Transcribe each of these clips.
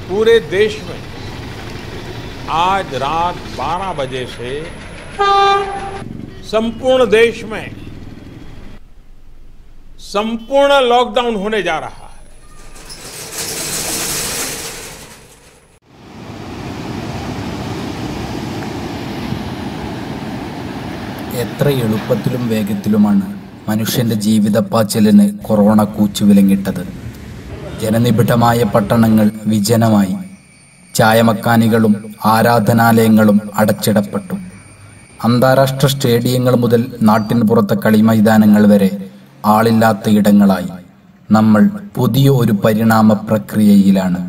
पूरे देश में आज रात 12 बजे से संपूर्ण देश में संपूर्ण लॉकडाउन होने जा रहा है എത്ര എളുപ്പത്തിലും വേഗത്തിലുമാണ് മനുഷ്യന്റെ ജീവിതപ്പാച്ചലിന് കൊറോണ കൂച്ചുവിലങ്ങിട്ടത് ജനനിബിഡമായ പട്ടണങ്ങൾ വിജനമായി ചായമക്കാനികളും ആരാധനാലയങ്ങളും അടച്ചിടപ്പെട്ടു അന്താരാഷ്ട്ര സ്റ്റേഡിയങ്ങൾ മുതൽ നാട്ടിൻ പുറത്തെ കളിമൈതാനങ്ങൾ വരെ ആളില്ലാത്ത ഇടങ്ങളായി നമ്മൾ പുതിയ ഒരു പരിണാമ പ്രക്രിയയിലാണ്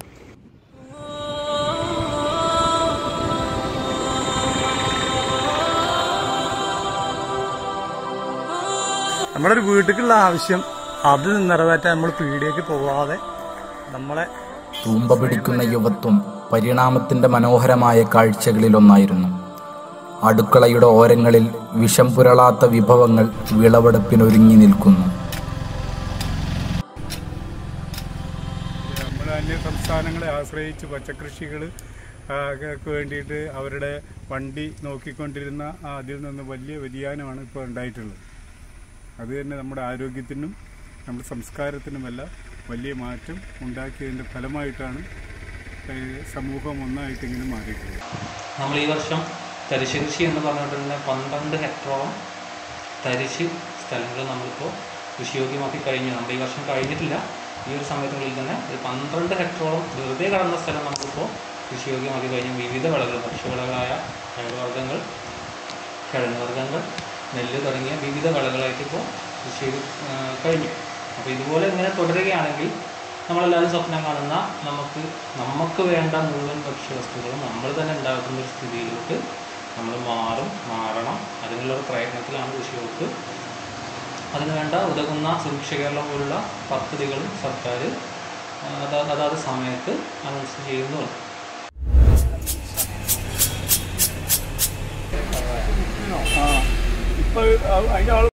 നമ്മുടെ ഒരു വീട്ടിലേക്കുള്ള ആവശ്യം അത് നിറവേറ്റാൻ നമ്മൾ പീടിയേക്ക് പോവാതെ നമ്മളെ തൂമ്പ പിടിക്കുന്ന യുവത്വം പരിണാമത്തിന്റെ മനോഹരമായ കാഴ്ചകളിലൊന്നായിരുന്നു അടുക്കളയുടെ ഓരങ്ങളിൽ വിഷം പുരളാത്ത വിഭവങ്ങൾ വിളവെടുപ്പിനൊരുങ്ങി നിൽക്കുന്നു നമ്മൾ അന്യ സംസ്ഥാനങ്ങളെ ആശ്രയിച്ച് പച്ചക്കൃഷികൾ വേണ്ടിയിട്ട് അവരുടെ വണ്ടി നോക്കിക്കൊണ്ടിരുന്ന ആ അതിൽ നിന്ന് വലിയ വ്യതിയാനമാണ് ഇപ്പോൾ ഉണ്ടായിട്ടുള്ളത് അത് തന്നെ നമ്മുടെ ആരോഗ്യത്തിനും നമ്മുടെ സംസ്കാരത്തിനുമെല്ലാം വലിയ മാറ്റം ഉണ്ടാക്കിയതിൻ്റെ ഫലമായിട്ടാണ് ഏഹ്, സമൂഹം ഒന്നായിട്ട് ഇങ്ങനെ മാറിയിട്ടുള്ളത് നമ്മൾ ഈ വർഷം തരിശ് കൃഷി എന്ന് പറഞ്ഞിട്ടുള്ള പന്ത്രണ്ട് ഹെക്ടറോളം തരിശ് സ്ഥലങ്ങൾ നമ്മളിപ്പോൾ കൃഷിയോഗ്യമാക്കി കഴിഞ്ഞു നമ്മൾ ഈ വർഷം കഴിഞ്ഞിട്ടില്ല ഈ ഒരു സമയത്തിനുള്ളിൽ തന്നെ ഒരു പന്ത്രണ്ട് ഹെക്ടറോളം വെറുതെ കടന്ന സ്ഥലം നമ്മളിപ്പോൾ കൃഷിയോഗ്യമാക്കി കഴിഞ്ഞു വിവിധ വിളകൾ ഭക്ഷ്യവിളകളായ പഴവർഗ്ഗങ്ങൾ കിഴങ്ങുവർഗ്ഗങ്ങൾ നെല്ല് തുടങ്ങിയ വിവിധ വിളകളായിട്ട് ഇപ്പോൾ കൃഷി ചെയ്ത് ആ, കഴിഞ്ഞു അപ്പോൾ ഇതുപോലെ ഇങ്ങനെ തുടരുകയാണെങ്കിൽ നമ്മളെല്ലാവരും സ്വപ്നം കാണുന്ന നമുക്ക് നമുക്ക് വേണ്ട മുഴുവൻ ഭക്ഷ്യവസ്തുക്കളും നമ്മൾ തന്നെ ഉണ്ടാക്കുന്ന ഒരു സ്ഥിതിയിലോട്ട് നമ്മൾ മാറും മാറണം അതിനുള്ള ഒരു പ്രയത്നത്തിലാണ് കൃഷി വകുപ്പ് അതിന് വേണ്ട ഉതകുന്ന സുഭിക്ഷ കേരളം പോലുള്ള പദ്ധതികളും സർക്കാർ അതാ അതാത് സമയത്ത് അനൗൺസ് ചെയ്യുന്നുണ്ട് ഇപ്പോൾ അതിൻ്റെ ആൾ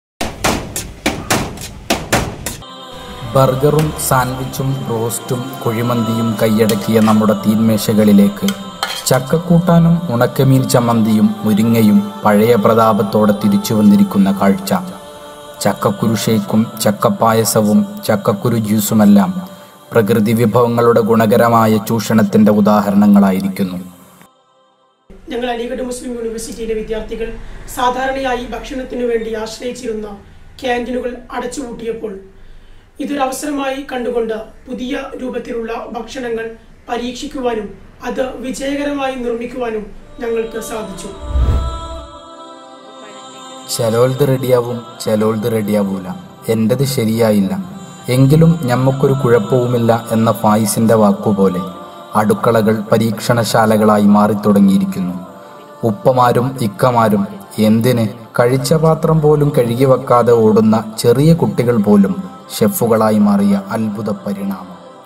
ബർഗറും സാൻഡ്വിച്ചും റോസ്റ്റും കുഴിമന്തിയും കൈയടക്കിയ നമ്മുടെ തീന്മേശകളിലേക്ക് ചക്കക്കൂട്ടാനും ഉണക്കമീൻ ചമ്മന്തിയും മുരിങ്ങയും പഴയ പ്രതാപത്തോടെ തിരിച്ചു വന്നിരിക്കുന്ന കാഴ്ച ചക്കക്കുരു ഷേക്കും ചക്കപ്പായസവും ചക്കക്കുരു ജ്യൂസുമെല്ലാം പ്രകൃതി വിഭവങ്ങളുടെ ഗുണകരമായ ചൂഷണത്തിന്റെ ഉദാഹരണങ്ങളായിരിക്കുന്നു ഞങ്ങൾ അലിഗഡ് മുസ്ലിം യൂണിവേഴ്സിറ്റിയിലെ വിദ്യാർത്ഥികൾ സാധാരണയായി ഭക്ഷണത്തിനു വേണ്ടി ആശ്രയിച്ചിരുന്ന ക്യാൻറ്റീനുകൾ അടച്ചുപൂട്ടിയപ്പോൾ ഇതൊരു അവസരമായി കണ്ടുകൊണ്ട് പുതിയ രൂപത്തിലുള്ള ഭക്ഷണങ്ങൾ പരീക്ഷിക്കുവാനും അത് വിജയകരമായി നിർമ്മിക്കുവാനും ഞങ്ങൾക്ക് സാധിച്ചു ചിലോൽത് റെഡിയാവും ചിലോൽത് റെഡിയാവൂല എന്റേത് ശരിയായില്ല എങ്കിലും ഞമ്മക്കൊരു കുഴപ്പവുമില്ല എന്ന ഫായിസിന്റെ വാക്കുപോലെ അടുക്കളകൾ പരീക്ഷണശാലകളായി മാറിത്തുടങ്ങിയിരിക്കുന്നു ഉപ്പമാരും ഇക്കമാരും എന്തിന് കഴിച്ച പാത്രം പോലും കഴുകി വെക്കാതെ ഓടുന്ന ചെറിയ കുട്ടികൾ പോലും ഷെഫുകളായി മാറിയ അത്ഭുത പരിണാമം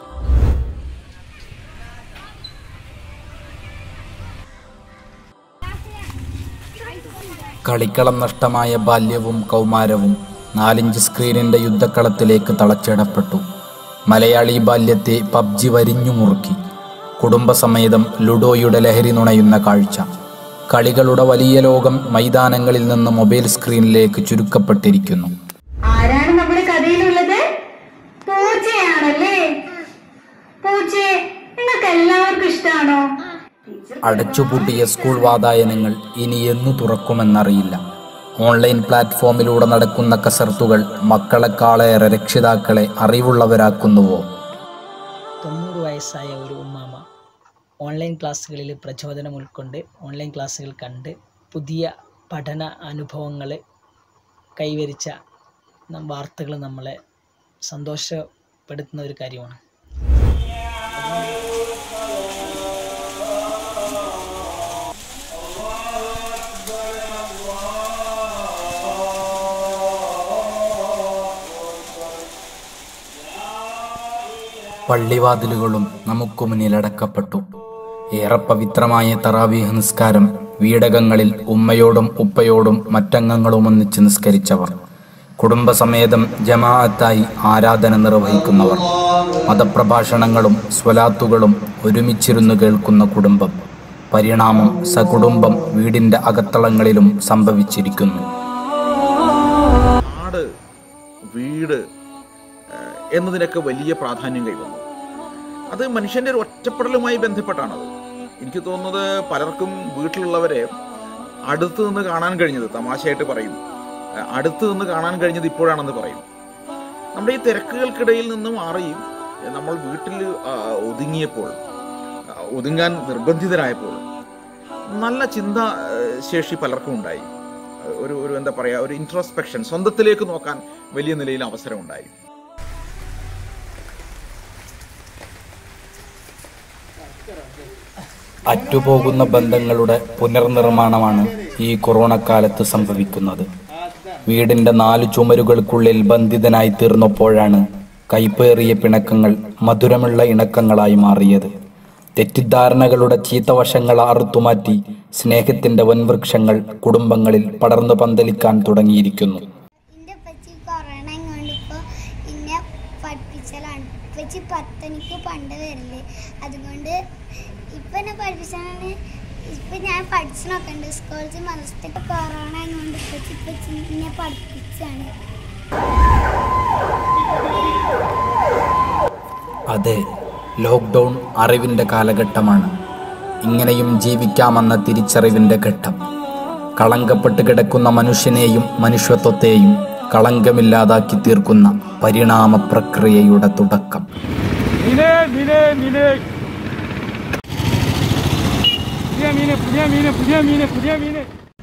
കളിക്കളം നഷ്ടമായ ബാല്യവും കൗമാരവും നാലിഞ്ച് സ്ക്രീനിന്റെ യുദ്ധക്കളത്തിലേക്ക് തളച്ചിടപ്പെട്ടു മലയാളി ബാല്യത്തെ പബ്ജി വരിഞ്ഞു മുറുക്കി കുടുംബസമേതം ലുഡോയുടെ ലഹരി നുണയുന്ന കാഴ്ച കളികളുടെ വലിയ ലോകം മൈതാനങ്ങളിൽ നിന്ന് മൊബൈൽ സ്ക്രീനിലേക്ക് ചുരുക്കപ്പെട്ടിരിക്കുന്നു ആരാണ് നമ്മുടെ കഥയിലുള്ളത് പൂച്ചയാണല്ലേ പൂച്ചയെ നിങ്ങൾക്ക് എല്ലാവർക്കും ഇഷ്ടമാണോ അടച്ചുപൂട്ടിയ സ്കൂൾ വാതായനങ്ങൾ ഇനി എന്നു തുറക്കുമെന്നറിയില്ല ഓൺലൈൻ പ്ലാറ്റ്ഫോമിലൂടെ നടക്കുന്ന കസർത്തുകൾ മക്കളെക്കാളേറെ രക്ഷിതാക്കളെ അറിവുള്ളവരാക്കുന്നുവോ തൊണ്ണൂറ് വയസ്സായ ഒരു ഉമ്മാമ ഓൺലൈൻ ക്ലാസ്സുകളിൽ പ്രചോദനം ഉൾക്കൊണ്ട് ഓൺലൈൻ ക്ലാസ്സുകൾ കണ്ട് പുതിയ പഠന അനുഭവങ്ങൾ കൈവരിച്ച നം- വാർത്തകൾ നമ്മളെ സന്തോഷപ്പെടുത്തുന്ന ഒരു കാര്യമാണ് പള്ളിവാതിലുകളും നമുക്ക് മുന്നിലടക്കപ്പെട്ടു ഏറെ പവിത്രമായ തറാവീഹ് നിസ്കാരം വീടകങ്ങളിൽ ഉമ്മയോടും ഉപ്പയോടും മറ്റംഗങ്ങളും ഒന്നിച്ച് നിസ്കരിച്ചവർ കുടുംബസമേതം ജമാഅത്തായി ആരാധന നിർവഹിക്കുന്നവർ മതപ്രഭാഷണങ്ങളും സ്വലാത്തുകളും ഒരുമിച്ചിരുന്നു കേൾക്കുന്ന കുടുംബം പരിണാമം സകുടുംബം വീടിന്റെ അകത്തളങ്ങളിലും സംഭവിച്ചിരിക്കുന്നു നാട് വീട് ഏഹ്, എന്നതിനൊക്കെ വലിയ പ്രാധാന്യം കൈവന്നു അത് മനുഷ്യന്റെ ഒരു ഒറ്റപ്പെടലുമായി ബന്ധപ്പെട്ടാണത് എനിക്ക് തോന്നുന്നത് പലർക്കും വീട്ടിലുള്ളവരെ അടുത്ത് നിന്ന് കാണാൻ കഴിഞ്ഞത് തമാശയായിട്ട് പറയും ഏഹ്, അടുത്ത് നിന്ന് കാണാൻ കഴിഞ്ഞത് ഇപ്പോഴാണെന്ന് പറയും നമ്മുടെ ഈ തിരക്കുകൾക്കിടയിൽ നിന്നും മാറി ഏഹ്, നമ്മൾ വീട്ടിൽ ആ, ഒതുങ്ങിയപ്പോൾ ആ, ഒതുങ്ങാൻ നിർബന്ധിതരായപ്പോൾ നല്ല ചിന്ത ഏഹ്, ശേഷി പലർക്കും ഉണ്ടായി ഒരു ഒരു എന്താ പറയാ ഒരു ഇൻട്രോസ്പെക്ഷൻ സ്വന്തത്തിലേക്ക് നോക്കാൻ വലിയ നിലയിൽ അവസരം ഉണ്ടായി അറ്റുപോകുന്ന ബന്ധങ്ങളുടെ പുനർനിർമ്മാണമാണ് ഈ കൊറോണ കാലത്ത് സംഭവിക്കുന്നത് വീടിന്റെ നാല് ചുമരുകൾക്കുള്ളിൽ ബന്ധിതനായി തീർന്നപ്പോഴാണ് കൈപ്പേറിയ പിണക്കങ്ങൾ മധുരമുള്ള ഇണക്കങ്ങളായി മാറിയത് തെറ്റിദ്ധാരണകളുടെ ചീത്തവശങ്ങൾ അറുത്തുമാറ്റി സ്നേഹത്തിന്റെ വൻവൃക്ഷങ്ങൾ കുടുംബങ്ങളിൽ പടർന്നു പന്തലിക്കാൻ തുടങ്ങിയിരിക്കുന്നു എൻ്റെ പച്ചി കൊറോണ കൊണ്ടിപ്പോൾ എന്നെ പഠിപ്പിച്ചലാണ് പച്ചി പത്തനിക്ക് പണ്ട് വരില്ലേ അതുകൊണ്ട് ഇപ്പം എന്നെ പഠിപ്പിച്ചാണ് ഇപ്പം ഞാൻ പഠിച്ചു നോക്കണ്ട് സ്കൂളിൽ മനസ്സിലൊക്കെ കൊറോണ കൊണ്ട് പച്ചി പച്ചി എന്നെ പഠിപ്പിച്ചാണ് അതെ ലോക്ക്ഡൗൺ അറിവിന്റെ കാലഘട്ടമാണ് ഇങ്ങനെയും ജീവിക്കാമെന്ന തിരിച്ചറിവിന്റെ ഘട്ടം കളങ്കപ്പെട്ട് കിടക്കുന്ന മനുഷ്യനെയും മനുഷ്യത്വത്തെയും കളങ്കമില്ലാതാക്കി തീർക്കുന്ന പരിണാമ പ്രക്രിയയുടെ തുടക്കം മീനെ മീനെ മീനെ പുതിയ മീന് പുതിയ മീന് പുതിയ മീന് പുതിയ മീന്